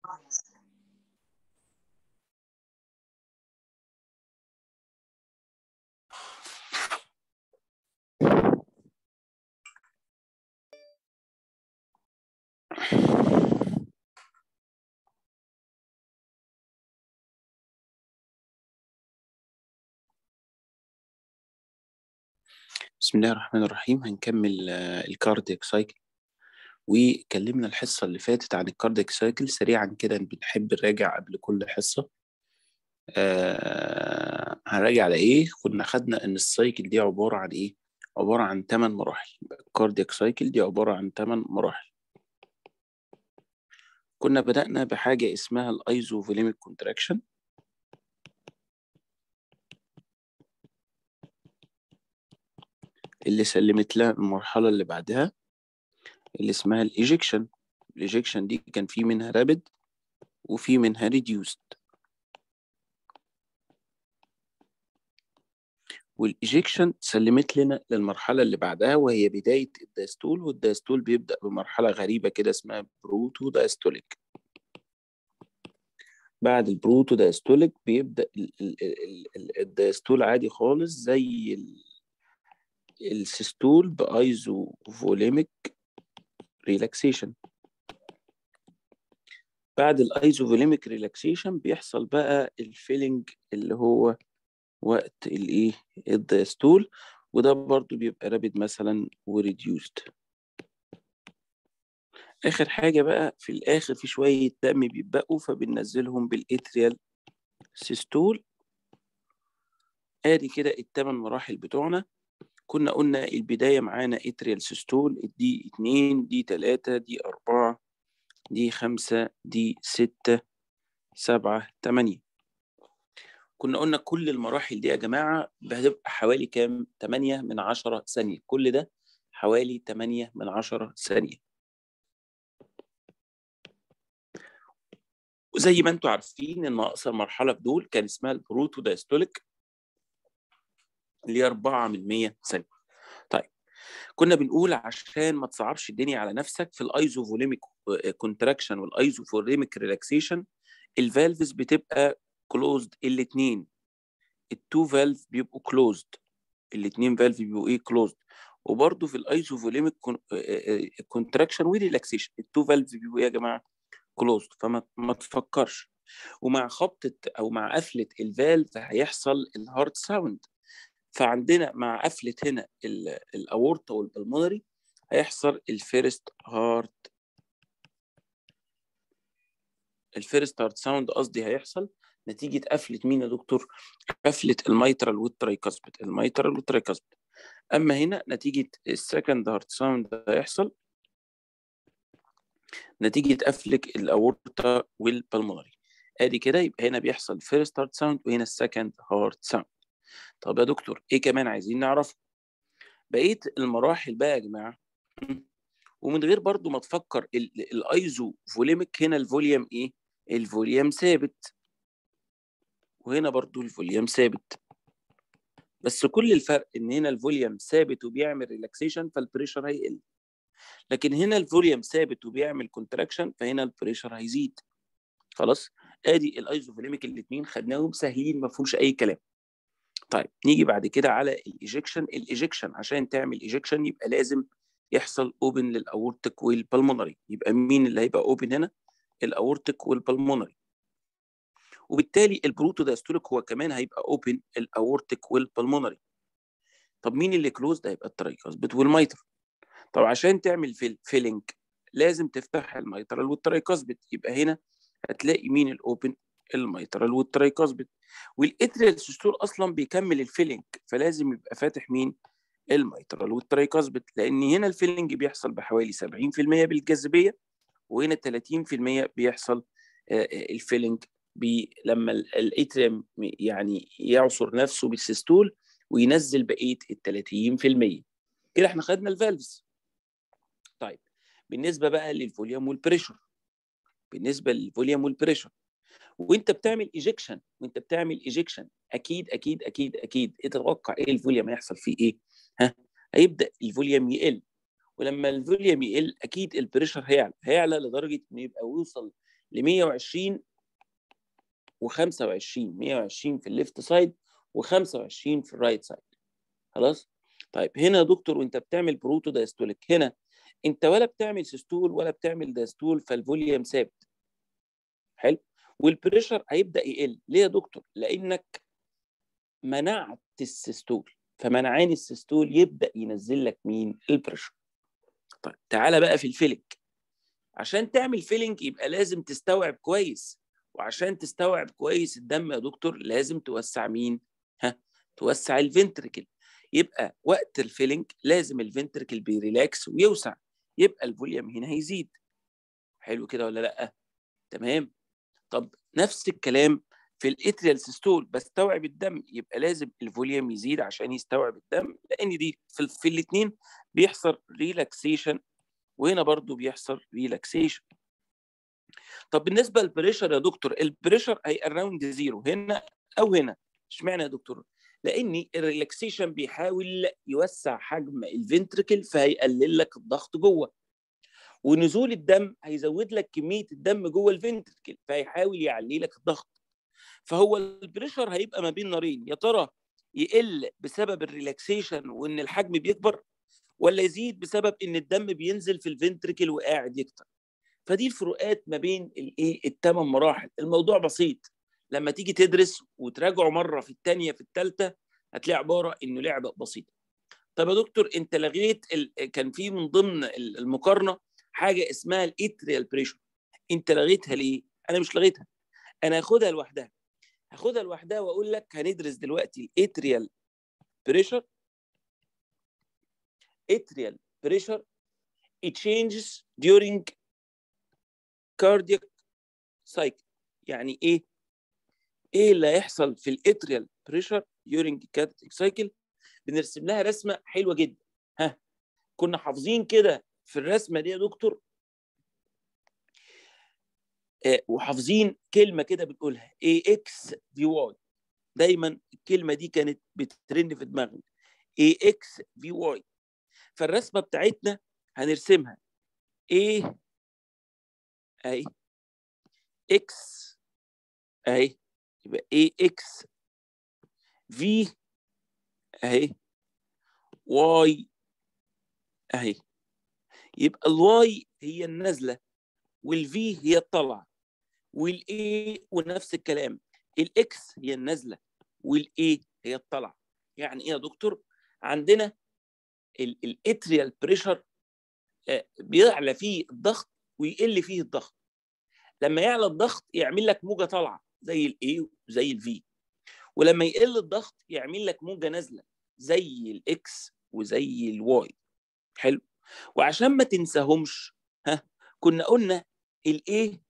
بسم الله الرحمن الرحيم هنكمل الكاردياك سايكل وكلمنا الحصة اللي فاتت عن الكاردياك سايكل سريعا كده بنحب نراجع قبل كل حصة آه هنراجع على ايه كنا خدنا ان السايكل دي عبارة عن ايه عبارة عن 8 مراحل الكاردياك سايكل دي عبارة عن 8 مراحل كنا بدأنا بحاجة اسمها الايزوفوليميك كونتراكشن اللي سلمت لها المرحلة اللي بعدها اللي اسمها الإيجيكشن الإيجيكشن دي كان في منها رابد وفي منها ريديوست والإيجيكشن سلمت لنا للمرحلة اللي بعدها وهي بداية الدايستول والدايستول بيبدأ بمرحلة غريبة كده اسمها بروتو دايستوليك بعد البروتو دايستوليك بيبدأ الدايستول عادي خالص زي السيستول بايزو فوليميك ريلاكسيشن بعد الايزو فوليميك ريلاكسيشن بيحصل بقى الفيلنج اللي هو وقت الايه الدايستول وده برضو بيبقى رابد مثلا وريديوست اخر حاجه بقى في الاخر في شويه دم بيتبقوا فبننزلهم بالاتريال سيستول ادي كده الثمان مراحل بتوعنا كنا قلنا البداية معانا اتريال سيستول دي اتنين دي تلاتة دي أربعة دي خمسة دي ستة سبعة تمانية كنا قلنا كل المراحل دي يا جماعة هتبقى حوالي كام؟ تمانية من عشرة ثانية كل ده حوالي تمانية من عشرة ثانية وزي ما انتم عارفين ان اقصر مرحله في دول كان اسمها البروتو دايستوليك اللي هي 4 من 100 ثانيه طيب كنا بنقول عشان ما تصعبش الدنيا على نفسك في الايزوفوليميك كونتراكشن والايزوفوليميك ريلاكسيشن الفالفز بتبقى كلوزد الاثنين التو فالف بيبقوا كلوزد الاثنين فالف بيبقوا ايه كلوزد وبرده في الايزوفوليميك كونتراكشن وريلاكسيشن التو فالف بيبقوا ايه يا جماعه كلوزد فما ما تفكرش ومع خبطه او مع قفله الفالف هيحصل الهارت ساوند فعندنا مع قفله هنا الاورطه والبلمونري هيحصل الفيرست هارت الفيرست هارت ساوند قصدي هيحصل نتيجه قفله مين يا دكتور؟ قفله الميترال والترايكاسبيد الميترال والترايكاسبيد اما هنا نتيجه السكند هارت ساوند هيحصل نتيجه قفله الاورطه والبلمونري ادي كده يبقى هنا بيحصل فيرست هارت ساوند وهنا السكند هارت ساوند طب يا دكتور ايه كمان عايزين نعرفه بقيه المراحل بقى يا جماعه ومن غير برضو ما تفكر الايزو فوليميك هنا الفوليوم ايه الفوليوم ثابت وهنا برضو الفوليوم ثابت بس كل الفرق ان هنا الفوليوم ثابت وبيعمل ريلاكسيشن فالبريشر هيقل لكن هنا الفوليوم ثابت وبيعمل كونتراكشن فهنا البريشر هيزيد خلاص ادي الايزوفوليميك الاثنين خدناهم سهلين ما فيهمش اي كلام طيب نيجي بعد كده على الايجكشن الايجكشن عشان تعمل ايجكشن يبقى لازم يحصل اوبن للاورتيك والبلمونري يبقى مين اللي هيبقى اوبن هنا الاورتيك والبلمونري وبالتالي البروتو دايستوليك هو كمان هيبقى اوبن الاورتيك والبلمونري طب مين اللي كلوز ده هيبقى الترايكاسبيد والميتر طب عشان تعمل فيل فيلينج لازم تفتح الميترال والترايكاسبيد يبقى هنا هتلاقي مين الاوبن الميترال والترايكاسبيد والاتريال سيستول اصلا بيكمل الفيلينج فلازم يبقى فاتح مين الميترال والترايكاسبيد لان هنا الفيلينج بيحصل بحوالي 70% بالجاذبيه وهنا 30% بيحصل الفيلينج بي لما الاتريم يعني يعصر نفسه بالسيستول وينزل بقيه ال 30% كده احنا خدنا الفالفز طيب بالنسبه بقى للفوليوم والبريشر بالنسبه للفوليوم والبريشر وانت بتعمل ايجكشن وانت بتعمل ايجكشن اكيد اكيد اكيد اكيد اتوقع ايه الفوليوم هيحصل فيه ايه ها هيبدا الفوليوم يقل ولما الفوليوم يقل اكيد البريشر هيعلى هيعلى لدرجه انه يبقى يوصل ل 120 و25 120 في الليفت سايد و25 في الرايت سايد خلاص طيب هنا يا دكتور وانت بتعمل بروتو دايستوليك هنا انت ولا بتعمل سيستول ولا بتعمل دايستول فالفوليوم ثابت حلو والبريشر هيبدا يقل ليه يا دكتور لانك منعت السيستول فمنعان السيستول يبدا ينزل لك مين البريشر طيب تعالى بقى في الفيلنج عشان تعمل فيلنج يبقى لازم تستوعب كويس وعشان تستوعب كويس الدم يا دكتور لازم توسع مين ها توسع الفنتركل يبقى وقت الفيلنج لازم الفنتركل بيريلاكس ويوسع يبقى الفوليوم هنا هيزيد حلو كده ولا لا تمام طب نفس الكلام في الاتريال سيستول بستوعب الدم يبقى لازم الفوليوم يزيد عشان يستوعب الدم لان دي في, في الاثنين بيحصل ريلاكسيشن وهنا برضو بيحصل ريلاكسيشن طب بالنسبه للبريشر يا دكتور البريشر هي اراوند زيرو هنا او هنا اشمعنى يا دكتور لان الريلاكسيشن بيحاول يوسع حجم الفنتركل فهيقلل لك الضغط جوه ونزول الدم هيزود لك كميه الدم جوه الفنتركل فهيحاول يعلي لك الضغط فهو البريشر هيبقى ما بين نارين يا ترى يقل بسبب الريلاكسيشن وان الحجم بيكبر ولا يزيد بسبب ان الدم بينزل في الفنتركل وقاعد يكتر فدي الفروقات ما بين الايه الثمان مراحل الموضوع بسيط لما تيجي تدرس وتراجعه مره في الثانيه في الثالثه هتلاقي عباره انه لعبه بسيطه طب يا دكتور انت لغيت ال... كان في من ضمن المقارنه حاجه اسمها الاتريال بريشر انت لغيتها ليه انا مش لغيتها انا هاخدها لوحدها هاخدها لوحدها واقول لك هندرس دلوقتي الاتريال بريشر atrial pressure it changes during cardiac cycle يعني ايه ايه اللي هيحصل في الاتريال بريشر during cardiac cycle بنرسم لها رسمه حلوه جدا ها كنا حافظين كده في الرسمه دي يا دكتور آه وحافظين كلمه كده بنقولها اي اكس في واي دايما الكلمه دي كانت بترن في دماغنا اي اكس في واي فالرسمه بتاعتنا هنرسمها ايه اهي اكس اهي يبقى ايه اكس في اهي واي اهي يبقى الواي هي النازله والفي هي الطلعه والاي ونفس الكلام الاكس هي النازله والاي هي الطلعه يعني ايه يا دكتور عندنا الاتريال بريشر بيعلى فيه الضغط ويقل فيه الضغط لما يعلى الضغط يعمل لك موجه طالعه زي الاي وزي الفي ولما يقل الضغط يعمل لك موجه نازله زي الاكس وزي الواي حلو وعشان ما تنساهمش ها كنا قلنا الايه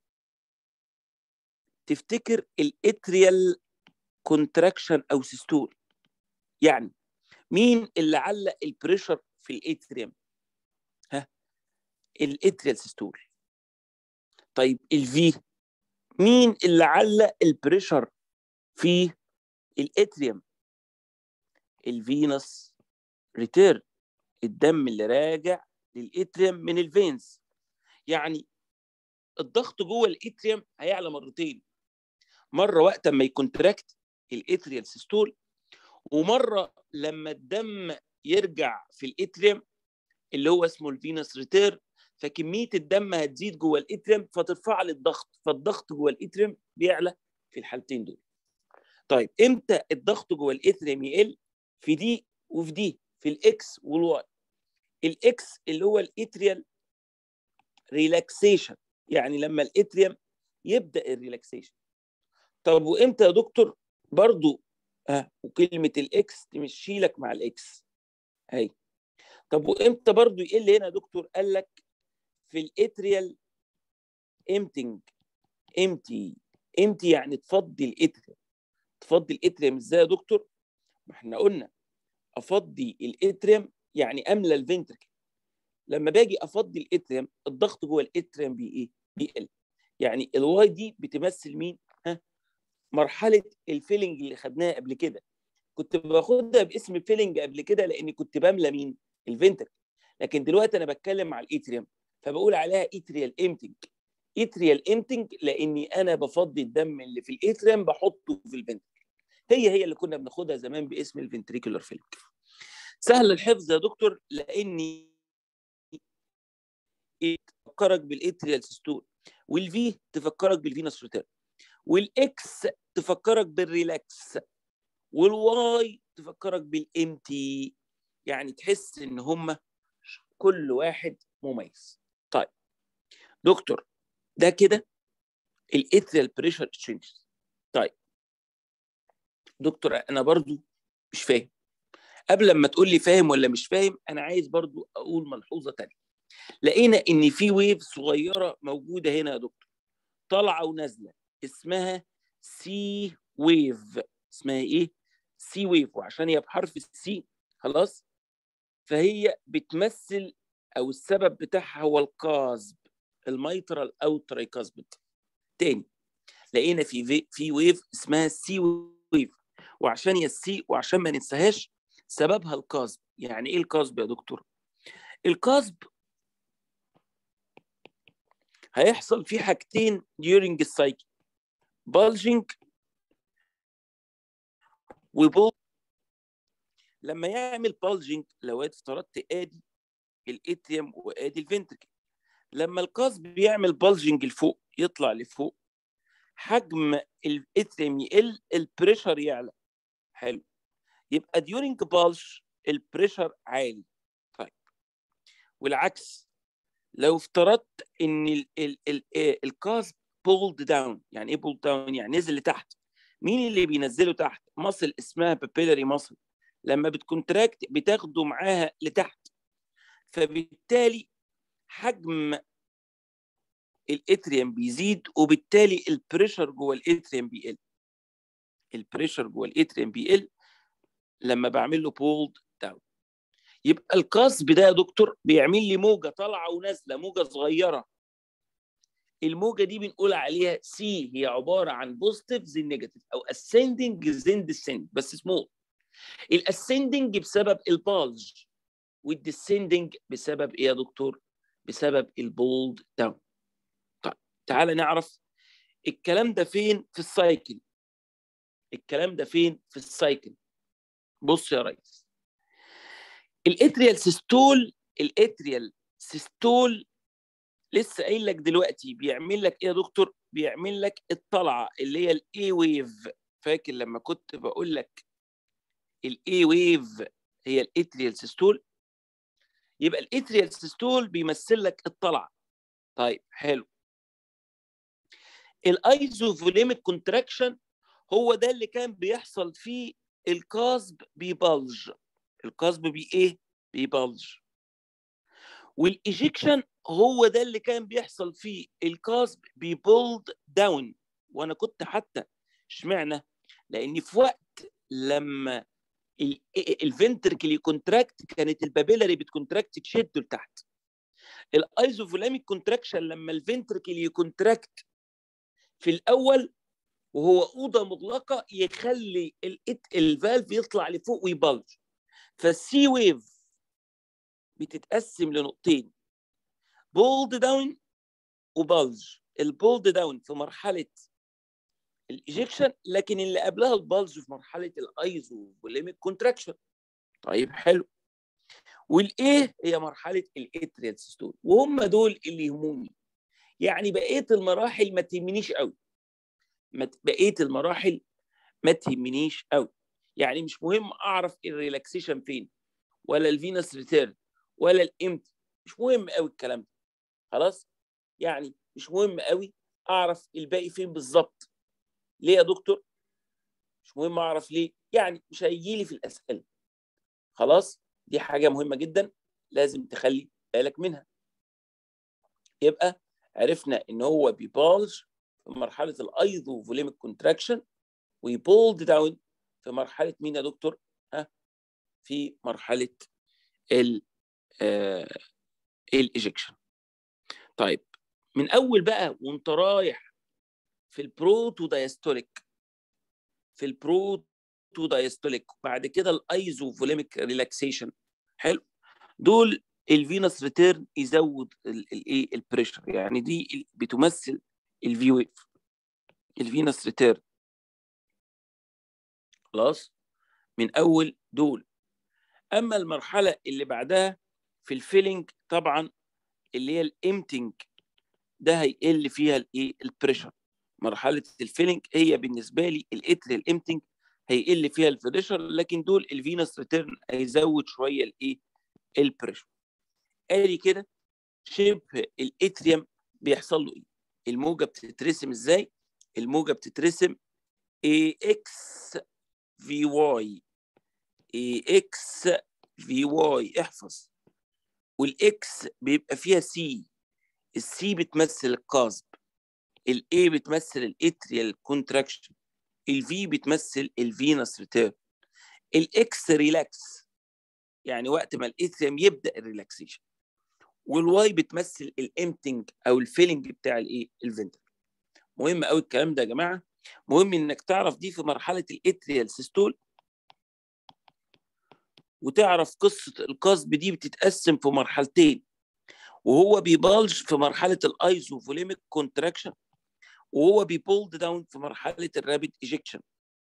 تفتكر الاتريال كونتراكشن او سيستول يعني مين اللي علق البريشر في الاتريوم ها الاتريال سيستول طيب الفي مين اللي علق البريشر في الاتريوم الفينس ريتيرن الدم اللي راجع للاتريوم من الفينز يعني الضغط جوه الاتريوم هيعلى مرتين مره وقت ما يكونتراكت الاتريال سيستول ومره لما الدم يرجع في الاتريوم اللي هو اسمه الفينس ريتير فكميه الدم هتزيد جوه الاتريوم فترفع لي الضغط فالضغط جوه الاتريوم بيعلى في الحالتين دول طيب امتى الضغط جوه الاتريوم يقل في دي وفي دي في الاكس والواي الاكس اللي هو الاتريال ريلاكسيشن يعني لما الاتريوم يبدا الريلاكسيشن طب وامتى يا دكتور برضو ها وكلمه الاكس تمشي لك مع الاكس اهي طب وامتى برضو يقل هنا يا دكتور قال لك في الاتريال امتنج امتي امتي يعني تفضي الاتريوم تفضي الاتريوم ازاي يا دكتور ما احنا قلنا افضي الاتريوم يعني املى الفنتركل لما باجي افضي الاتريوم الضغط جوه الاتريوم بي ايه بيقل يعني الواي دي بتمثل مين ها مرحله الفيلنج اللي خدناها قبل كده كنت باخدها باسم فيلنج قبل كده لاني كنت بملى مين الفنتركل لكن دلوقتي انا بتكلم مع الاتريوم فبقول عليها اتريال امتنج اتريال امتنج لاني انا بفضي الدم اللي في الاتريم بحطه في الفنتريكل هي هي اللي كنا بناخدها زمان باسم الفنتريكولار فيلم سهل الحفظ يا دكتور لاني تفكرك بالاتريال سيستول والفي تفكرك بالفينس روتير والاكس تفكرك بالريلاكس والواي تفكرك بالامتي يعني تحس ان هم كل واحد مميز طيب دكتور ده كده الاتريال بريشر تشينجز طيب دكتور انا برضو مش فاهم قبل ما تقول لي فاهم ولا مش فاهم انا عايز برضو اقول ملحوظه تانية لقينا ان في ويف صغيره موجوده هنا يا دكتور طالعه ونازله اسمها سي ويف اسمها ايه سي ويف وعشان هي بحرف السي خلاص فهي بتمثل او السبب بتاعها هو القاذب الميترال او التريكاسبيد تاني لقينا في في, في ويف اسمها سي ويف وعشان هي السي وعشان ما ننساهاش سببها القاذب يعني ايه القاذب يا دكتور القاذب هيحصل فيه حاجتين during السايكل bulging وبول لما يعمل bulging لو افترضت ادي الاتريوم وادي الفنتركل لما القصب بيعمل bulging لفوق يطلع لفوق حجم الاتريوم يقل البريشر يعلى حلو يبقى during bulge البريشر عالي طيب والعكس لو افترضت ان ال ال ال الكاسب بولد داون يعني ايه بولد داون يعني نزل لتحت مين اللي بينزله تحت مصل اسمها بابيلاري مصل لما بتكونتراكت بتاخده معاها لتحت فبالتالي حجم الاتريوم بيزيد وبالتالي البريشر جوه الاتريوم بيقل البريشر جوه الاتريوم بيقل لما بعمل له بولد داون يبقى القصب ده يا دكتور بيعمل لي موجه طالعه ونازله موجه صغيره الموجه دي بنقول عليها سي هي عباره عن بوزيتيف زي نيجاتيف او اسcending زين descend بس سمول الاسcending بسبب البالج والديسندنج بسبب ايه يا دكتور بسبب البولد داون طيب تعالى نعرف الكلام ده فين في السايكل الكلام ده فين في السايكل بص يا ريس الاتريال سيستول الاتريال سيستول لسه قايل لك دلوقتي بيعمل لك ايه يا دكتور بيعمل لك الطلعه اللي هي الاي ويف فاكر لما كنت بقول لك الاي ويف هي الاتريال سيستول يبقى الاتريال سيستول بيمثل لك الطلعه طيب حلو الايزوفوليميك كونتراكشن هو ده اللي كان بيحصل فيه القصب بيبلج القصب بي ايه بيبلج والايجيكشن هو ده اللي كان بيحصل فيه القصب بيبولد داون وانا كنت حتى اشمعنى لان في وقت لما الفنتركل يكونتراكت كانت البابيلاري بتكونتراكت تشده لتحت الايزوفولاميك كونتراكشن لما الفنتركل يكونتراكت في الاول وهو اوضه مغلقه يخلي الفالف يطلع لفوق ويبلج فالسي ويف بتتقسم لنقطتين بولد داون وبلج البولد داون في مرحله الايجكشن لكن اللي قبلها البلج في مرحله الايزو فوليميك كونتراكشن طيب حلو والايه هي مرحله الاتريال سيستول وهم دول اللي يهموني يعني بقيه المراحل ما تهمنيش قوي بقيه المراحل ما تهمنيش قوي يعني مش مهم اعرف الريلاكسيشن فين ولا الفينس ريتيرن ولا الامتي مش مهم قوي الكلام ده خلاص يعني مش مهم قوي اعرف الباقي فين بالظبط ليه يا دكتور مش مهم اعرف ليه يعني مش هيجي لي في الاسئله خلاص دي حاجه مهمه جدا لازم تخلي بالك منها يبقى عرفنا ان هو بيبالج في مرحله الايزو فوليميك كونتراكشن ويبولد داون في مرحله مين يا دكتور ها في مرحله ال الايجكشن طيب من اول بقى وانت رايح في البروتو دايستوليك في البروتو دايستوليك بعد كده الايزو فوليميك ريلاكسيشن حلو دول الفينس ريتيرن يزود الايه البريشر يعني دي بتمثل الفي ويف الفينس ريتيرن خلاص من اول دول اما المرحله اللي بعدها في الفيلنج طبعا اللي هي الامتنج ده هيقل فيها الايه البريشر مرحله الفيلنج هي بالنسبه لي الاتريال امتنج هيقل فيها البريشر لكن دول الفينس ريتيرن هيزود شويه الايه البريشر قالي كده شبه الاتريوم بيحصل له ايه الموجه بتترسم ازاي الموجه بتترسم اي اكس في واي اي اكس في واي احفظ والاكس بيبقى فيها سي السي بتمثل القصب الاي بتمثل الاتريال كونتراكشن الفي بتمثل الفينس ريتيرن الاكس ريلاكس يعني وقت ما الاتريوم يبدا الريلاكسيشن والواي بتمثل الامتنج او الفيلنج بتاع الايه الفنتر مهم قوي الكلام ده يا جماعه مهم انك تعرف دي في مرحله الاتريال سيستول وتعرف قصه القصب دي بتتقسم في مرحلتين وهو بيبالج في مرحله الايزوفوليميك كونتراكشن وهو بيبولد داون في مرحله الرابيد ايجكشن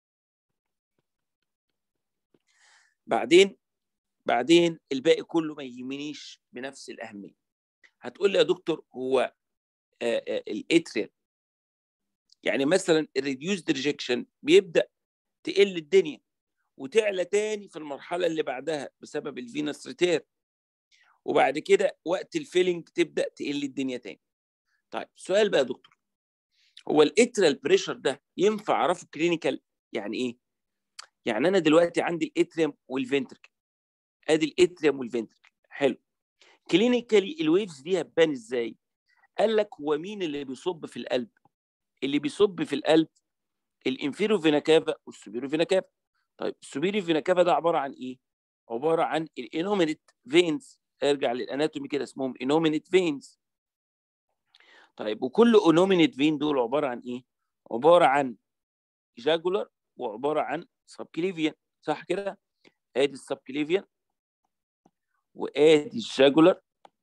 بعدين بعدين الباقي كله ما يهمنيش بنفس الاهميه هتقول لي يا دكتور هو الاتريال يعني مثلا الريديوسد ريجكشن بيبدا تقل الدنيا وتعلى تاني في المرحله اللي بعدها بسبب الفينس ريتير وبعد كده وقت الفيلنج تبدا تقل الدنيا تاني طيب سؤال بقى يا دكتور هو الاتريال بريشر ده ينفع اعرفه كلينيكال يعني ايه يعني انا دلوقتي عندي الاتريوم والفنتركل ادي الاتريوم والفنتركل حلو كلينيكالي الويفز دي هتبان ازاي قال لك هو مين اللي بيصب في القلب اللي بيصب في القلب الانفيرو فينا كافا والسوبيرو فينا كافا طيب السوبيرو فينا كافا ده عباره عن ايه عباره عن الانومينيت فينز ارجع للاناتومي كده اسمهم انومينيت فينز طيب وكل انومينيت فين دول عباره عن ايه عباره عن جاجولار وعباره عن سبكليفيان صح كده ادي السبكليفيان وادي الجاجولار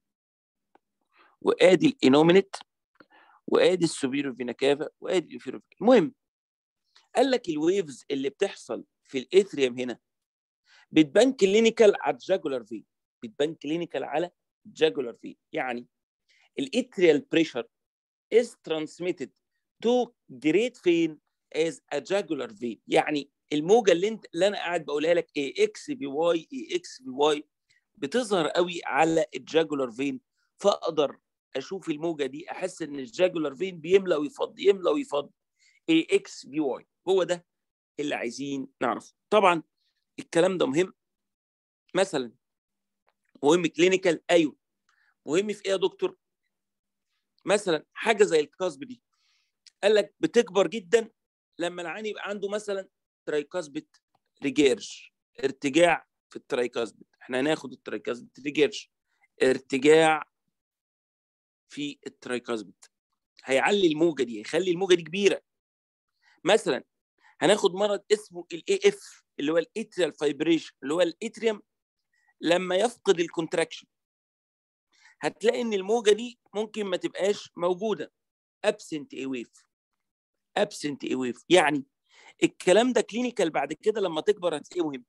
وادي الانومينيت وادي السوبيرو فينا كافا وادي الانفيرو المهم قال لك الويفز اللي بتحصل في الاثريوم هنا بتبان كلينيكال على الجاجولار فين بتبان كلينيكال على الجاجولار فين يعني الاتريال بريشر is transmitted to great vein as a jugular vein يعني الموجه اللي انت اللي انا قاعد بقولها لك اي اكس بي واي اي اكس بي واي بتظهر قوي على الجاجولار فين فاقدر اشوف الموجه دي احس ان الجاجولار فين بيملى ويفض يملى ويفض اي اكس بي واي هو ده اللي عايزين نعرفه طبعا الكلام ده مهم مثلا مهم كلينيكال ايوه مهم في ايه يا دكتور مثلا حاجه زي الكاسب دي قال لك بتكبر جدا لما العين يبقى عنده مثلا ترايكاسبت ريجيرج ارتجاع في الترايكاسبت احنا هناخد الترايكاسبت ريجيرج ارتجاع في الترايكاسبت هيعلي الموجه دي هيخلي الموجه دي كبيره مثلا هناخد مرض اسمه الاي اف اللي هو الاتريال فايبريشن اللي هو الاتريوم لما يفقد الكونتراكشن هتلاقي ان الموجه دي ممكن ما تبقاش موجوده ابسنت اي ويف ابسنت اي ويف يعني الكلام ده كلينيكال بعد كده لما تكبر هتلاقيه مهم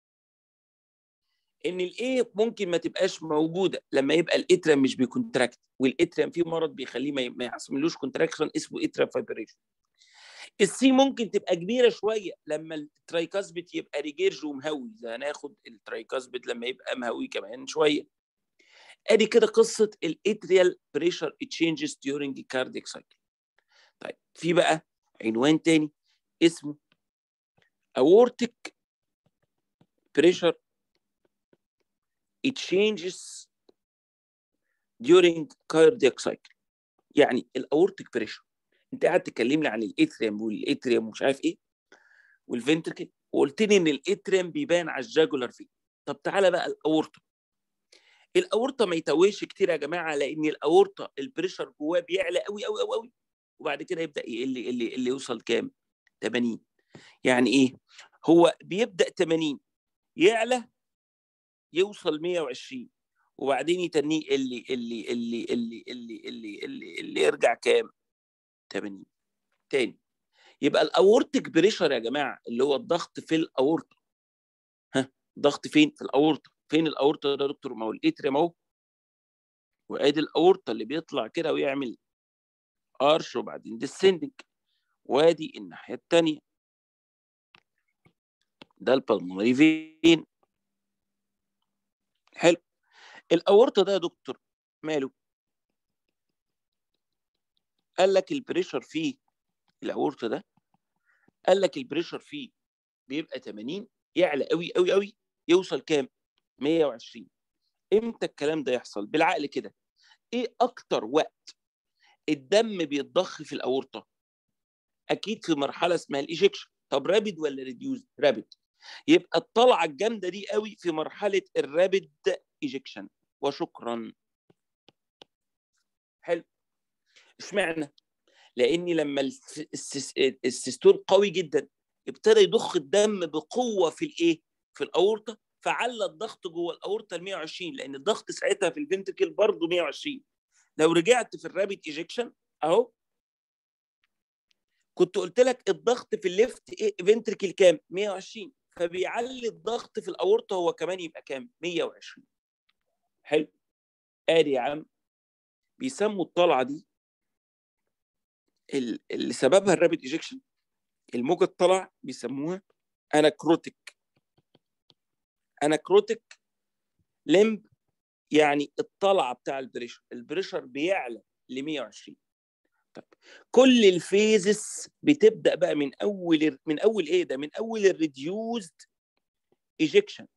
ان الاي ممكن ما تبقاش موجوده لما يبقى الاتريم مش بيكونتراكت والاتريم فيه مرض بيخليه ما يحصلوش كونتراكشن اسمه اتريم فايبريشن السي ممكن تبقى كبيره شويه لما الترايكاسبت يبقى ريجيرج ومهوي زي هناخد الترايكاسبت لما يبقى مهوي كمان شويه ادي كده قصه الاتريال بريشر تشينجز ديورنج كاردياك سايكل طيب في بقى عنوان تاني اسمه aortic pressure it changes during cardiac cycle يعني الاورتيك بريشر انت قاعد تكلمني عن الاتريم والاتريم ومش عارف ايه والفنتركل وقلت لي ان الاتريم بيبان على الجاجولار فين طب تعالى بقى الاورطه الاورطه ما يتوهش كتير يا جماعه لان الاورطه البريشر جواه بيعلى قوي قوي قوي قوي وبعد كده يبدا يقل يقل يقل يوصل كام 80 يعني ايه هو بيبدا 80 يعلى يوصل 120 وبعدين يتنيه اللي اللي اللي اللي اللي اللي اللي, اللي يرجع كام 80 تاني يبقى الاورتيك بريشر يا جماعه اللي هو الضغط في الاورطه ها ضغط فين في الاورطه فين الاورطه ده يا دكتور ما هو الاتريم اهو وادي الاورطه اللي بيطلع كده ويعمل ارش وبعدين ديسندنج وادي الناحيه الثانيه ده البلمونري فين حلو الاورطه ده يا دكتور ماله قال لك البريشر فيه الاورطه ده قال لك البريشر فيه بيبقى 80 يعلى قوي قوي قوي يوصل كام 120 امتى الكلام ده يحصل بالعقل كده ايه اكتر وقت الدم بيتضخ في الاورطه اكيد في مرحله اسمها الايجكشن طب رابد ولا ريديوز رابد يبقى الطلعه الجامده دي قوي في مرحله الرابد ايجكشن وشكرا حلو اشمعنى لاني لما السيستول قوي جدا ابتدى يضخ الدم بقوه في الايه في الاورطه فعلى الضغط جوه الاورطه ال 120 لان الضغط ساعتها في الفنتكل برضه 120 لو رجعت في الرابيد ايجكشن اهو كنت قلت لك الضغط في الليفت فنتركل كام 120 فبيعلي الضغط في الاورطه هو كمان يبقى كام 120 حلو ادي يا عم بيسموا الطلعه دي اللي سببها الرابيد ايجكشن الموجه الطلع بيسموها اناكروتيك اناكروتيك لمب يعني الطلعه بتاع البريشر البريشر بيعلى ل 120 طب كل الفيزس بتبدا بقى من اول من اول ايه ده من اول الريديوزد ايجكشن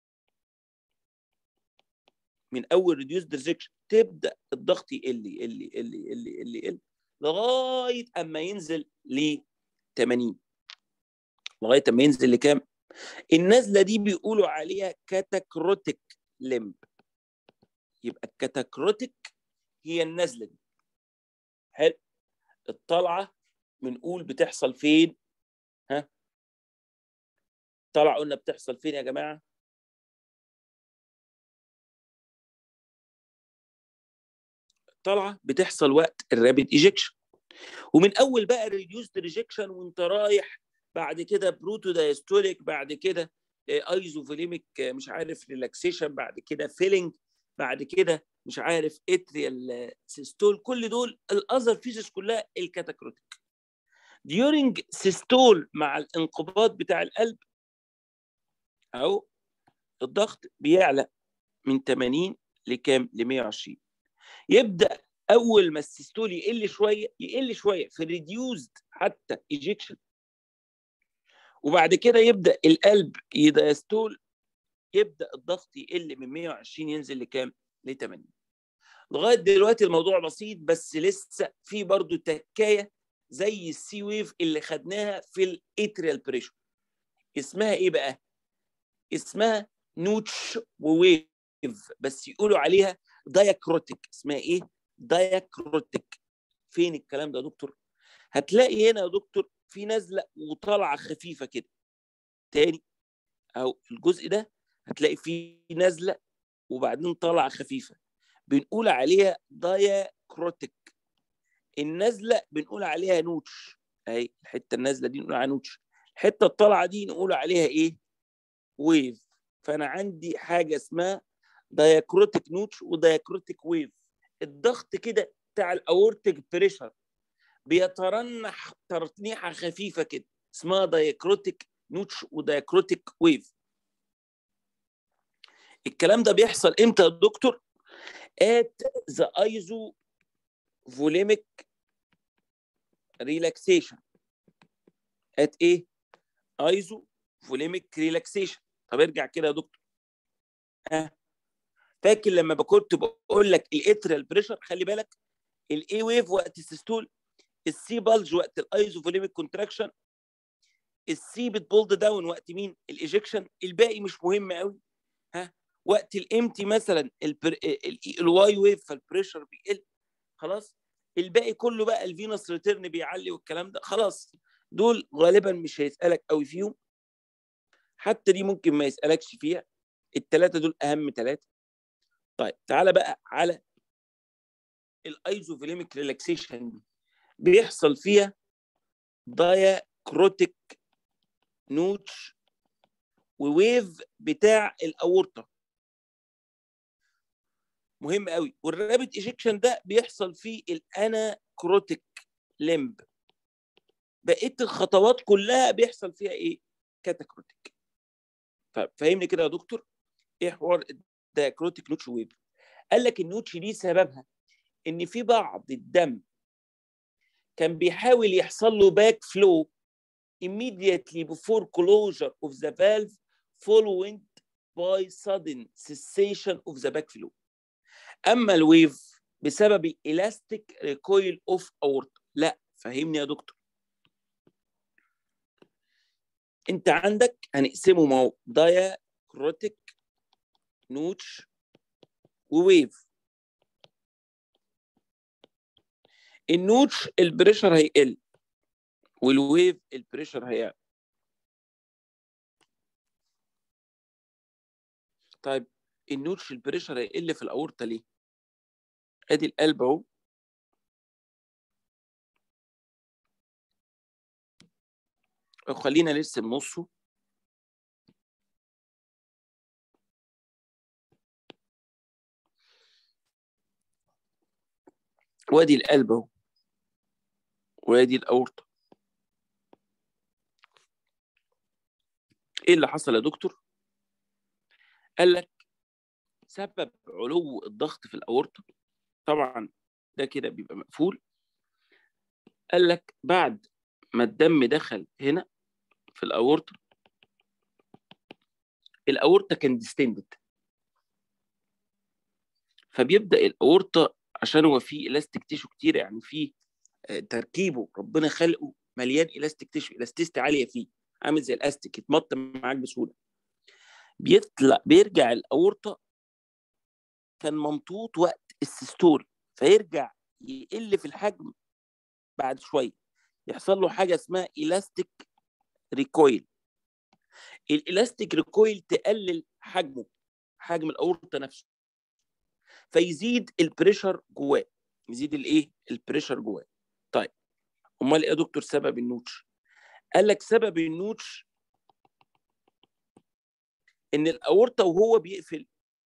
من اول ريديوزد ايجكشن تبدا الضغط يقل يقل يقل يقل يقل يقل لغايه اما ينزل ل 80 لغايه اما ينزل لكام؟ النزله دي بيقولوا عليها كاتاكروتيك لمب يبقى الكاتاكروتيك هي النزله دي حلو الطلعه بنقول بتحصل فين ها طلع قلنا بتحصل فين يا جماعه طالعه بتحصل وقت الرابيد ايجكشن ومن اول بقى ريديوسد ريجكشن وانت رايح بعد كده بروتو دايستوليك بعد كده ايزوفوليميك مش عارف ريلاكسيشن بعد كده فيلينج بعد كده مش عارف اتريال سيستول كل دول الاذر فيزيس كلها الكاتاكروتيك ديورنج سيستول مع الانقباض بتاع القلب اهو الضغط بيعلى من 80 لكام ل 120 يبدا اول ما السيستول يقل شويه يقل شويه في الريديوزد حتى ايجكشن وبعد كده يبدا القلب يدايستول يبدا الضغط يقل من 120 ينزل لكام؟ ل 80 لغايه دلوقتي الموضوع بسيط بس لسه في برضه تكايه زي السي ويف اللي خدناها في الاتريال بريشر اسمها ايه بقى؟ اسمها نوتش وويف بس يقولوا عليها دايكروتيك اسمها ايه دايكروتيك فين الكلام ده يا دكتور هتلاقي هنا يا دكتور في نزله وطالعه خفيفه كده تاني او في الجزء ده هتلاقي في نزله وبعدين طالعه خفيفه بنقول عليها دايكروتيك النزله بنقول عليها نوتش اهي الحته النازله دي نقول عليها نوتش الحته الطالعه دي نقول عليها ايه ويف فانا عندي حاجه اسمها دايكروتيك نوتش ودايكروتيك ويف الضغط كده بتاع الاورتيك بريشر بيترنح ترنيحه خفيفه كده اسمها دايكروتيك نوتش ودايكروتيك ويف الكلام ده بيحصل امتى يا دكتور at the iso volemic relaxation at ايه iso volemic relaxation طب ارجع كده يا دكتور ها فاكر لما كنت بقول لك الاتريال بريشر خلي بالك الاي ويف وقت السيستول السي بالج وقت الايزوفوليميك كونتراكشن السي بتبولد داون وقت مين الايجكشن الباقي مش مهم قوي ها وقت الامتي مثلا الواي ويف فالبريشر بيقل خلاص الباقي كله بقى الفينوس ريتيرن بيعلي والكلام ده خلاص دول غالبا مش هيسالك قوي فيهم حتى دي ممكن ما يسالكش فيها الثلاثه دول اهم ثلاثه طيب تعالى بقى على الايزوفيليميك ريلاكسيشن دي بيحصل فيها داياكروتيك نوتش وويف بتاع الاورطه مهم قوي والرابط ايجكشن ده بيحصل فيه الاناكروتيك لمب بقيه الخطوات كلها بيحصل فيها ايه كاتاكروتيك فهمني كده يا دكتور ايه حوار الدايكروتيك نوتش ويف قال لك النوتش دي سببها ان في بعض الدم كان بيحاول يحصل له باك فلو immediately before closure of the valve following by sudden cessation of the backflow اما الويف بسبب الالاستيك ريكويل اوف اورت لا فهمني يا دكتور انت عندك هنقسمه ما هو داياكروتيك نوتش وويف النوتش البريشر هيقل والويف البريشر هيعلى طيب النوتش البريشر هيقل في الاورطه ليه ادي القلب اهو خلينا نرسم نصه وادي القلب اهو وادي الاورطه ايه اللي حصل يا دكتور قال لك سبب علو الضغط في الاورطه طبعا ده كده بيبقى مقفول قال لك بعد ما الدم دخل هنا في الاورطه الاورطه كان ديستندد فبيبدا الاورطه عشان هو فيه الاستيك تيشو كتير يعني فيه تركيبه ربنا خلقه مليان الاستيك تيشو الاستيستي عاليه فيه عامل زي الاستيك يتمط معاك بسهوله بيطلع بيرجع الاورطه كان ممطوط وقت السيستول فيرجع يقل في الحجم بعد شويه يحصل له حاجه اسمها الاستيك ريكويل الالاستيك ريكويل تقلل حجمه حجم الاورطه نفسه فيزيد البريشر جواه يزيد الايه البريشر جواه طيب امال ايه يا دكتور سبب النوتش قال لك سبب النوتش ان الاورطه وهو بيقفل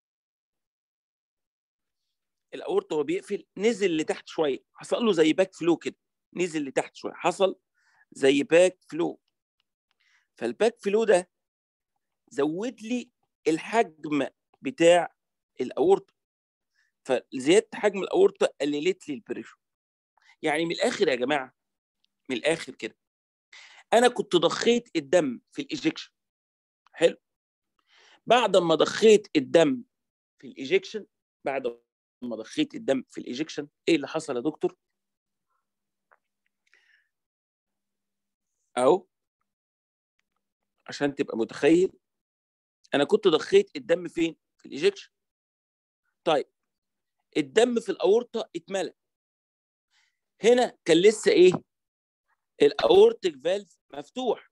الاورطه وهو بيقفل نزل لتحت شويه حصل له زي باك فلو كده نزل لتحت شويه حصل زي باك فلو فالباك فلو ده زود لي الحجم بتاع الاورطه فزياده حجم الاورطه قللت لي البريشر يعني من الاخر يا جماعه من الاخر كده انا كنت ضخيت الدم في الايجكشن حلو بعد ما ضخيت الدم في الايجكشن بعد ما ضخيت الدم في الايجكشن ايه اللي حصل يا دكتور اهو عشان تبقى متخيل انا كنت ضخيت الدم فين في الايجكشن طيب الدم في الاورطه اتملى هنا كان لسه ايه الاورتيك فالف مفتوح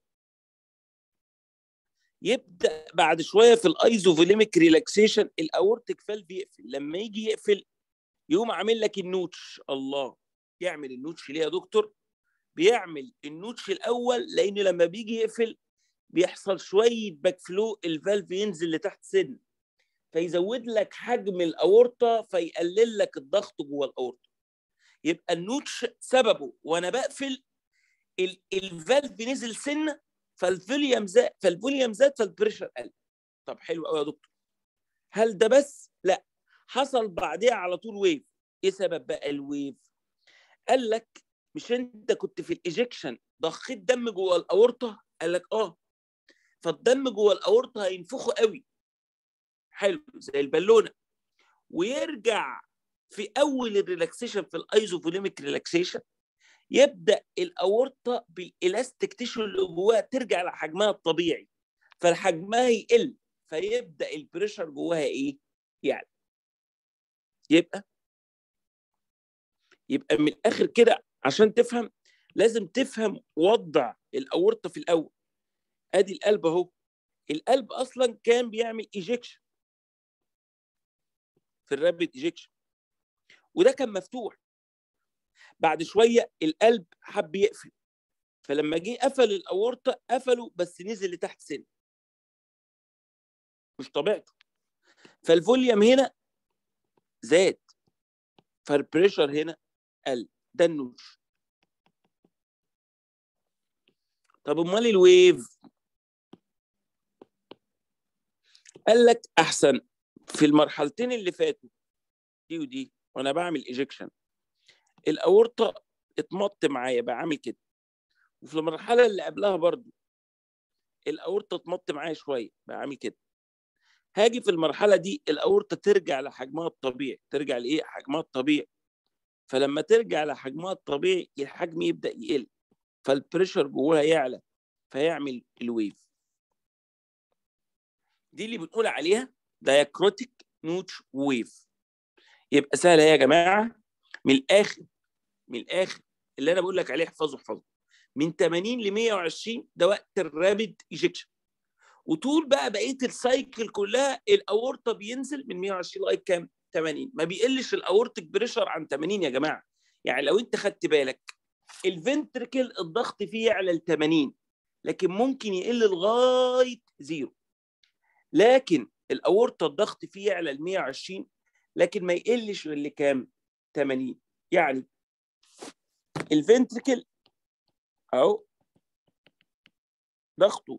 يبدا بعد شويه في الايزوفوليميك ريلاكسيشن الاورتيك فالف يقفل لما يجي يقفل يقوم عامل لك النوتش الله يعمل النوتش ليه يا دكتور بيعمل النوتش الاول لان لما بيجي يقفل بيحصل شويه باك فلو الفالف ينزل لتحت سن فيزود لك حجم الاورطه فيقلل لك الضغط جوه الاورطه يبقى النوتش سببه وانا بقفل الفالف نزل سنه فالفوليوم زاد فالفوليوم زاد فالبريشر قل طب حلو قوي يا دكتور هل ده بس لا حصل بعديها على طول ويف ايه سبب بقى الويف قال لك مش انت كنت في الايجكشن ضخيت دم جوه الاورطه قال لك اه فالدم جوه الاورطه هينفخه قوي حلو زي البالونه ويرجع في اول الريلاكسيشن في الايزوفوليميك ريلاكسيشن يبدا الاورطه بالالاستيك تيشو اللي جواها ترجع لحجمها الطبيعي فحجمها يقل فيبدا البريشر جواها ايه؟ يعني يبقى يبقى من الاخر كده عشان تفهم لازم تفهم وضع الاورطه في الاول ادي القلب اهو القلب اصلا كان بيعمل ايجكشن في في الرابيد ايجكشن وده كان مفتوح بعد شويه القلب حب يقفل فلما جه قفل الاورطه قفله بس نزل لتحت سن مش طبيعته فالفوليوم هنا زاد فالبريشر هنا قل ده النوش طب امال الويف قال لك احسن في المرحلتين اللي فاتوا دي ودي وانا بعمل ايجكشن الاورطه اتمط معايا بقى عامل كده وفي المرحله اللي قبلها برضو الاورطه اتمط معايا شويه بقى عامل كده هاجي في المرحله دي الاورطه ترجع لحجمها الطبيعي ترجع لايه حجمها الطبيعي فلما ترجع لحجمها الطبيعي الحجم يبدا يقل فالبريشر جواها يعلى فيعمل الويف دي اللي بنقول عليها دايكروتيك نوتش ويف يبقى سهله يا جماعه من الاخر من الاخر اللي انا بقول لك عليه احفظه احفظه من 80 ل 120 ده وقت الرابيد ايجكشن وطول بقى بقيه السايكل كلها الاورطه بينزل من 120 لغايه كام 80 ما بيقلش الاورتيك بريشر عن 80 يا جماعه يعني لو انت خدت بالك الفنتركل الضغط فيه يعلى ل 80 لكن ممكن يقل لغايه زيرو لكن الاورطه الضغط فيه يعلى ل 120 لكن ما يقلش غير لكام 80 يعني الفنتركل اهو ضغطه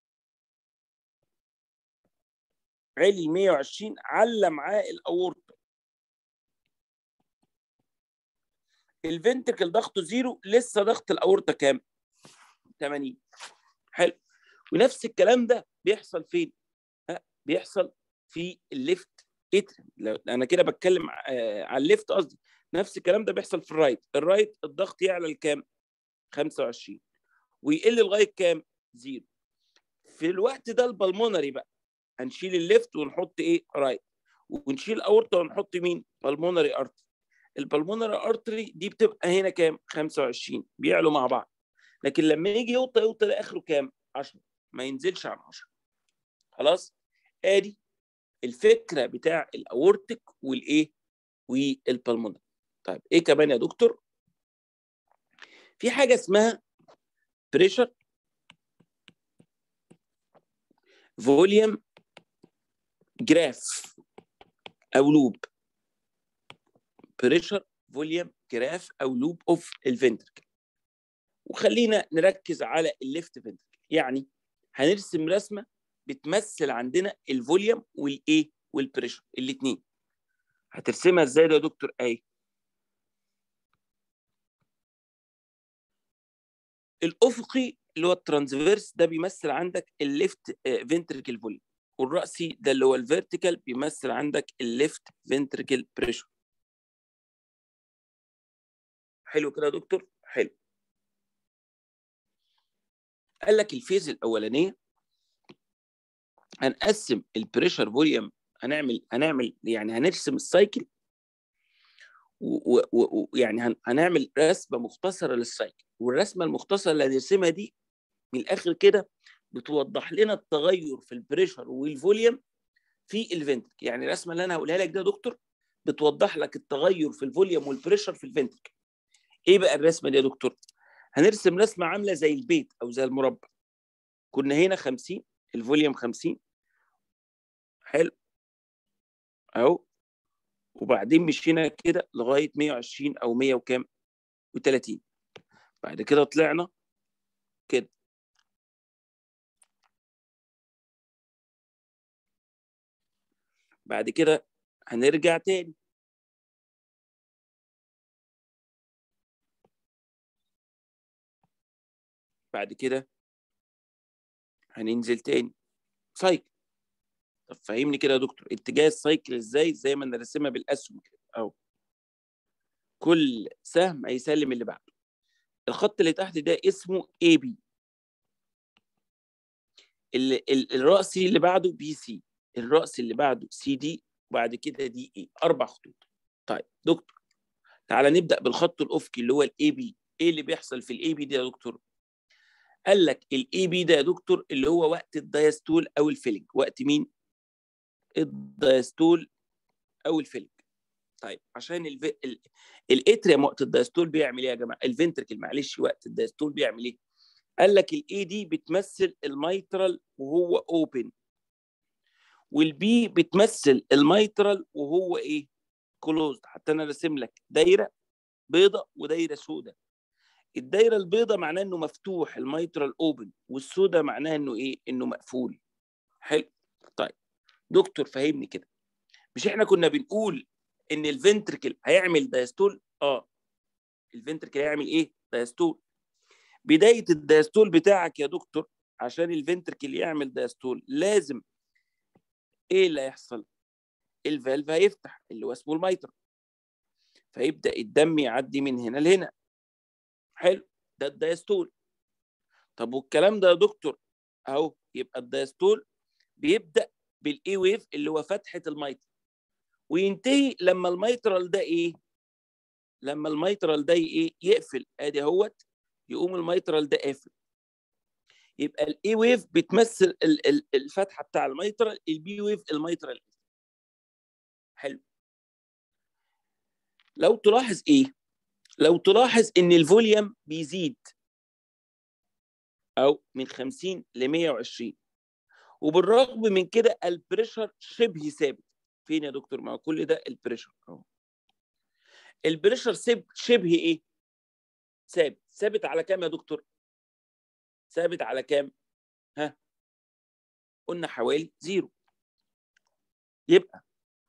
عالي 120 على معاه الاورطه الفنتركل ضغطه زيرو لسه ضغط الاورطه كام 80 حلو ونفس الكلام ده بيحصل فين ها بيحصل في الليفت اتريم انا كده بتكلم على الليفت قصدي نفس الكلام ده بيحصل في الرايت الرايت الضغط يعلى لكام 25 ويقل لغايه كام زيرو في الوقت ده البلمونري بقى هنشيل الليفت ونحط ايه رايت ونشيل اورطه ونحط مين بالمونري ارتري البلمونري ارتري دي بتبقى هنا كام 25 بيعلوا مع بعض لكن لما يجي يوطى يوطى لاخره كام 10 ما ينزلش عن 10 خلاص ادي الفكره بتاع الاورتك والايه والبلمونري طيب ايه كمان يا دكتور في حاجه اسمها بريشر فوليوم جراف او لوب بريشر فوليوم جراف او لوب اوف الفنتركل وخلينا نركز على الليفت فنتركل يعني هنرسم رسمه بتمثل عندنا الفوليوم والايه والبريشر الاثنين هترسمها ازاي يا دكتور ايه الافقي اللي هو الترانسفيرس ده بيمثل عندك الليفت فنتركل فوليوم والرأسي ده اللي هو الفيرتيكال بيمثل عندك الليفت فنتركل بريشر حلو كده يا دكتور حلو قال لك الفيز الاولانيه هنقسم البريشر فوليوم هنعمل هنعمل يعني هنرسم السايكل ويعني هنعمل رسمه مختصره للسايكل والرسمه المختصره اللي هنرسمها دي من الاخر كده بتوضح لنا التغير في البريشر والفوليوم في الفنترك يعني الرسمه اللي انا هقولها لك ده يا دكتور بتوضح لك التغير في الفوليوم والبريشر في الفنترك ايه بقى الرسمه دي يا دكتور هنرسم رسمه عامله زي البيت او زي المربع كنا هنا 50 الفوليوم 50 حلو اهو وبعدين مشينا كده لغايه 120 او 100 وكام و30 بعد كده طلعنا كده بعد كده هنرجع تاني بعد كده هننزل تاني سايكل طب فهمني كده يا دكتور اتجاه السايكل ازاي زي ما نرسمها بالاسهم كده اهو كل سهم هيسلم اللي بعده الخط اللي تحت ده اسمه اي بي الرأسي اللي بعده بي سي الرأس اللي بعده سي دي وبعد كده دي اي اربع خطوط طيب دكتور تعالى نبدا بالخط الافقي اللي هو الاي بي ايه اللي بيحصل في الاي بي ده يا دكتور قال لك الاي بي ده يا دكتور اللي هو وقت الدايستول او الفيلنج وقت مين الدايستول او الفيلج طيب عشان الف... ال... الاتريم وقت الدايستول بيعمل ايه يا جماعه الفنتركل معلش وقت الدايستول بيعمل ايه قال لك الاي دي بتمثل الميترال وهو اوبن والبي بتمثل الميترال وهو ايه كلوزد حتى انا راسم لك دايره بيضه ودايره سوداء الدايره البيضاء معناه انه مفتوح الميترال اوبن والسوداء معناها انه ايه انه مقفول حلو طيب دكتور فهمني كده مش احنا كنا بنقول ان الفنتركل هيعمل دايستول اه الفنتركل هيعمل ايه دايستول بدايه الدايستول بتاعك يا دكتور عشان الفنتركل يعمل دايستول لازم ايه اللي هيحصل الفالف هيفتح اللي هو اسمه الميتر فيبدا الدم يعدي من هنا لهنا حلو ده الدايستول طب والكلام ده يا دكتور اهو يبقى الدايستول بيبدا بالاي ويف اللي هو فتحه الميتر وينتهي لما الميترال ده ايه لما الميترال ده ايه يقفل ادي اهوت يقوم الميترال ده قافل يبقى الاي ويف بتمثل الفتحه بتاع الميترال البي ويف الميترال حلو لو تلاحظ ايه لو تلاحظ ان الفوليوم بيزيد او من 50 ل 120 وبالرغم من كده البريشر شبه ثابت فين يا دكتور ما كل ده البريشر اهو البريشر شبه ايه ثابت ثابت على كام يا دكتور ثابت على كام ها قلنا حوالي زيرو يبقى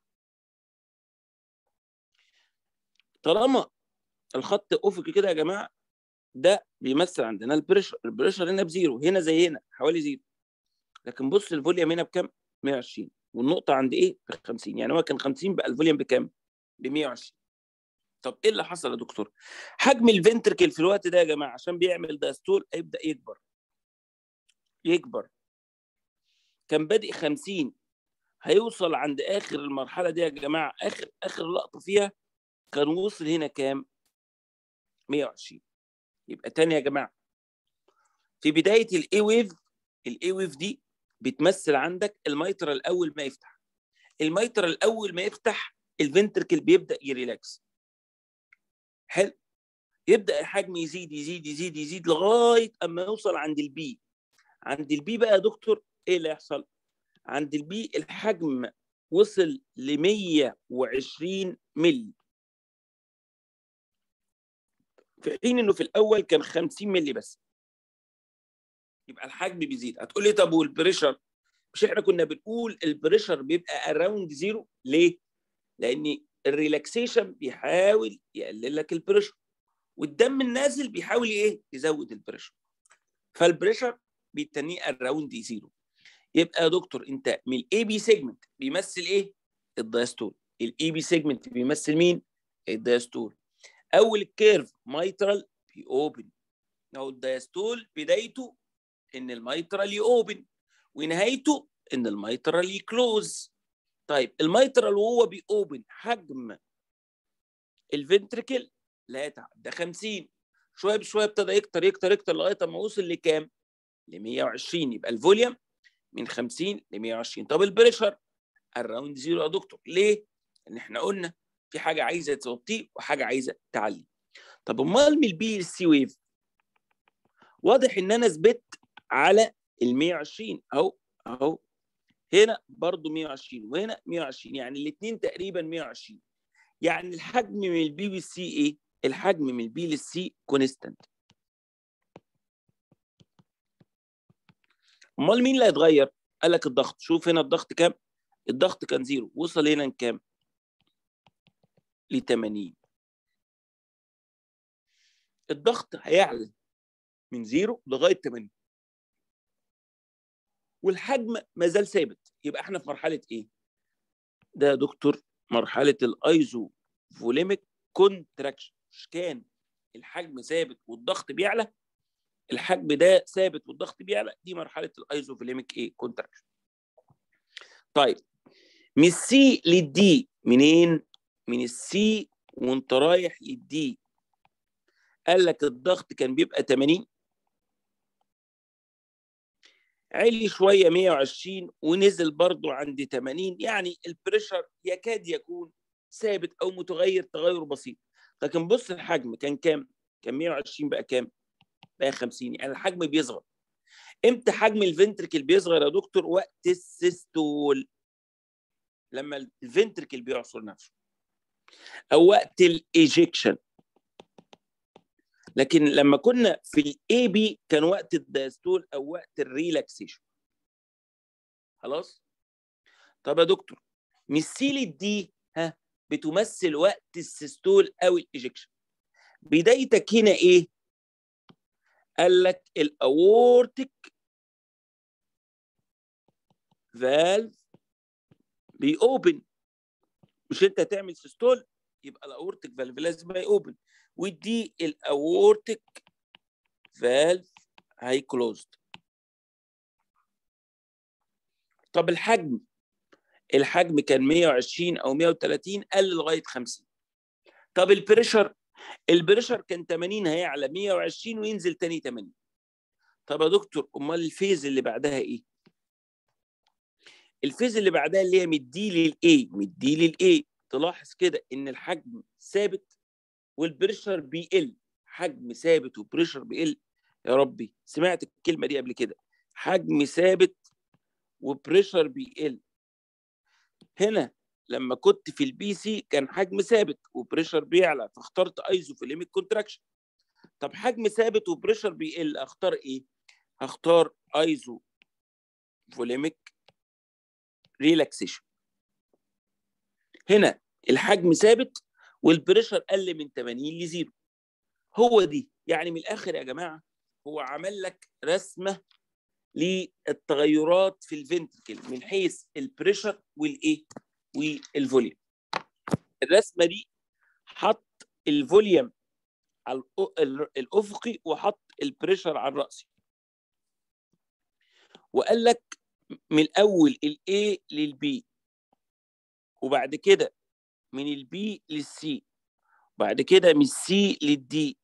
طالما الخط افقي كده يا جماعه ده بيمثل عندنا البريشر البريشر هنا بزيرو هنا زي هنا حوالي زيرو لكن بص الفوليوم هنا بكام 120 والنقطه عند ايه ب 50 يعني هو كان 50 بقى الفوليوم بكام ب 120 طب ايه اللي حصل يا دكتور حجم الفنتركل في الوقت ده يا جماعه عشان بيعمل داستول هيبدا يكبر يكبر كان بادئ 50 هيوصل عند اخر المرحله دي يا جماعه اخر اخر لقطه فيها كان وصل هنا كام 120 يبقى تاني يا جماعه في بدايه الاي ويف الاي ويف دي بتمثل عندك الميترا الاول ما يفتح الميترا الاول ما يفتح الفنتركل بيبدا يريلاكس حلو يبدا الحجم يزيد يزيد يزيد يزيد لغايه اما يوصل عند البي عند البي بقى يا دكتور ايه اللي يحصل عند البي الحجم وصل ل 120 ملي في حين انه في الاول كان 50 ملي بس يبقى الحجم بيزيد هتقول لي طب والبريشر مش احنا كنا بنقول البريشر بيبقى اراوند زيرو ليه لان الريلاكسيشن بيحاول يقلل لك البريشر والدم النازل بيحاول ايه يزود البريشر فالبريشر بيتنيه اراوند زيرو يبقى يا دكتور انت من الاي بي سيجمنت بيمثل ايه الدايستول الاي بي سيجمنت بيمثل مين الدايستول اول الكيرف مايترال بيوبن او الدايستول بدايته ان الميترال يوبن ونهايته ان الميترال يكلوز طيب الميترال وهو بيوبن حجم الفنتركل لا يتعدى 50 شويه بشويه ابتدى يكتر يكتر يكتر لغايه ما وصل لكام؟ ل 120 يبقى الفوليوم من 50 ل 120 طب البريشر اراوند زيرو يا دكتور ليه؟ لان احنا قلنا في حاجه عايزه توطيه وحاجه عايزه تعلي طب امال من البي السي ويف واضح ان انا ثبت على ال 120 اهو اهو هنا برضو 120 وهنا 120 يعني الاثنين تقريبا 120 يعني الحجم من البي والسي ايه الحجم من البي للسي كونستانت امال مين اللي هيتغير قال لك الضغط شوف هنا الضغط كام الضغط كان زيرو وصل هنا لكام ل 80 الضغط هيعلى من زيرو لغايه 80 والحجم ما زال ثابت يبقى احنا في مرحله ايه ده يا دكتور مرحله الايزو فوليميك كونتراكشن مش كان الحجم ثابت والضغط بيعلى الحجم ده ثابت والضغط بيعلى دي مرحله الايزوفوليميك ايه كونتراكشن طيب من السي للدي منين من السي وانت رايح للدي قال لك الضغط كان بيبقى 80 علي شويه 120 ونزل برضو عند 80 يعني البريشر يكاد يكون ثابت او متغير تغير بسيط لكن بص الحجم كان كام كان 120 بقى كام بقى 50 يعني الحجم بيصغر امتى حجم الفنتركل بيصغر يا دكتور وقت السيستول لما الفنتركل بيعصر نفسه او وقت الايجكشن لكن لما كنا في الاي بي كان وقت الدايستول او وقت الريلاكسيشن خلاص طب يا دكتور مثيل دي ها بتمثل وقت السيستول او الايجكشن بدايتك هنا ايه قال لك الاورتيك فالف بيوبن مش انت تعمل سيستول يبقى الاورتيك فالف لازم يوبن ودي الاورتيك فالف هاي كلوزد طب الحجم الحجم كان 120 او 130 قل لغايه 50 طب البريشر البريشر كان 80 هيعلى 120 وينزل تاني 80 طب يا دكتور امال الفيز اللي بعدها ايه الفيز اللي بعدها اللي هي مدي للاي مدي للاي تلاحظ كده ان الحجم ثابت والبريشر بيقل حجم ثابت وبريشر بيقل يا ربي سمعت الكلمه دي قبل كده حجم ثابت وبريشر بيقل هنا لما كنت في البي سي كان حجم ثابت وبريشر بيعلى فاخترت ايزوفيليميك كونتراكشن طب حجم ثابت وبريشر بيقل اختار ايه هختار ايزو فوليميك ريلاكسيشن هنا الحجم ثابت والبريشر قل من 80 لزيرو هو دي يعني من الاخر يا جماعه هو عمل لك رسمه للتغيرات في الفنتكل من حيث البريشر والايه والفوليوم الرسمه دي حط الفوليوم على الافقي وحط البريشر على الراسي وقال لك من الاول الاي للبي وبعد كده من البي للسي وبعد كده من السي للدي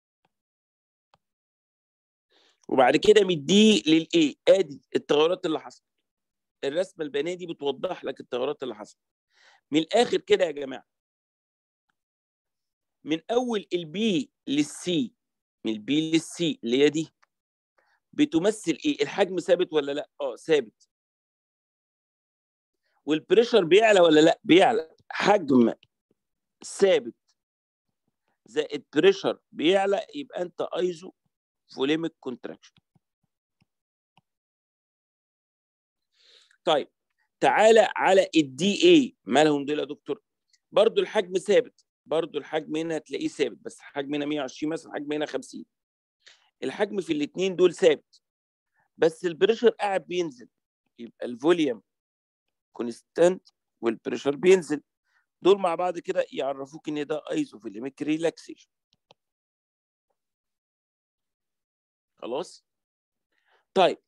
وبعد كده من الدي للاي ادي التغيرات اللي حصلت الرسمه البيانيه دي بتوضح لك التغيرات اللي حصلت من الاخر كده يا جماعه من اول البي للسي من البي للسي اللي هي دي بتمثل ايه الحجم ثابت ولا لا اه ثابت والبريشر بيعلى ولا لا بيعلى حجم ثابت زائد بريشر بيعلى يبقى انت ايزو فوليميك كونتراكشن طيب تعالى على الدي اي مالهم دول يا دكتور برضو الحجم ثابت برضو الحجم هنا هتلاقيه ثابت بس الحجم هنا 120 مثلا الحجم هنا 50 الحجم في الاثنين دول ثابت بس البريشر قاعد بينزل يبقى الفوليوم كونستانت والبريشر بينزل دول مع بعض كده يعرفوك ان ده ايزوفيليميك ريلاكسيشن خلاص طيب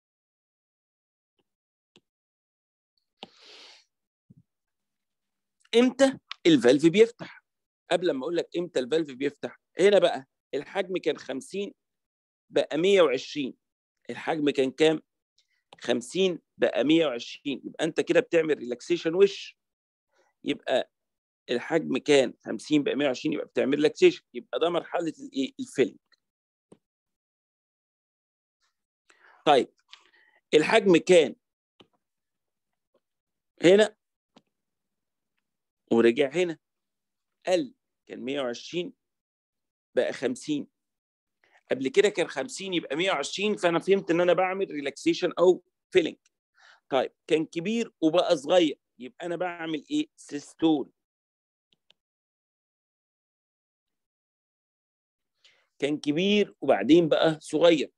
امتى الفالف بيفتح قبل ما اقول لك امتى الفالف بيفتح هنا بقى الحجم كان 50 بقى 120 الحجم كان كام 50 بقى 120 يبقى انت كده بتعمل ريلاكسيشن وش يبقى الحجم كان 50 بقى 120 يبقى بتعمل ريلاكسيشن يبقى ده مرحله الايه الفيلم طيب الحجم كان هنا ورجع هنا قل كان 120 بقى 50 قبل كده كان 50 يبقى 120 فانا فهمت ان انا بعمل ريلاكسيشن او فيلينج طيب كان كبير وبقى صغير يبقى انا بعمل ايه سيستول كان كبير وبعدين بقى صغير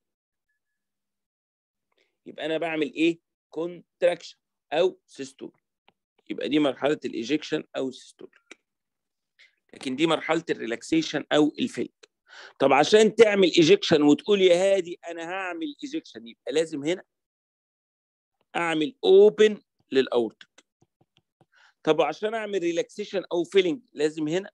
يبقى انا بعمل ايه كونتراكشن او سيستول يبقى دي مرحله الايجكشن او السيستول لكن دي مرحله الريلاكسيشن او الفيلك طب عشان تعمل ايجكشن وتقول يا هادي انا هعمل ايجكشن يبقى لازم هنا اعمل اوبن للاورتك طب عشان اعمل ريلاكسيشن او فيلنج لازم هنا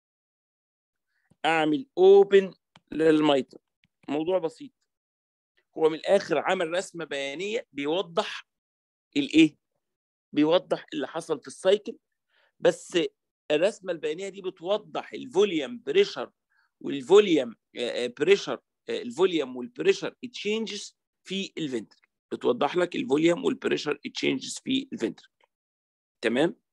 اعمل اوبن للميتر موضوع بسيط هو من الاخر عمل رسمه بيانيه بيوضح الايه بيوضح اللي حصل في السايكل بس الرسمه البيانيه دي بتوضح الفوليوم بريشر والفوليوم بريشر الفوليوم والبريشر تشينجز في الفنتركل بتوضح لك الفوليوم والبريشر تشينجز في الفنتركل تمام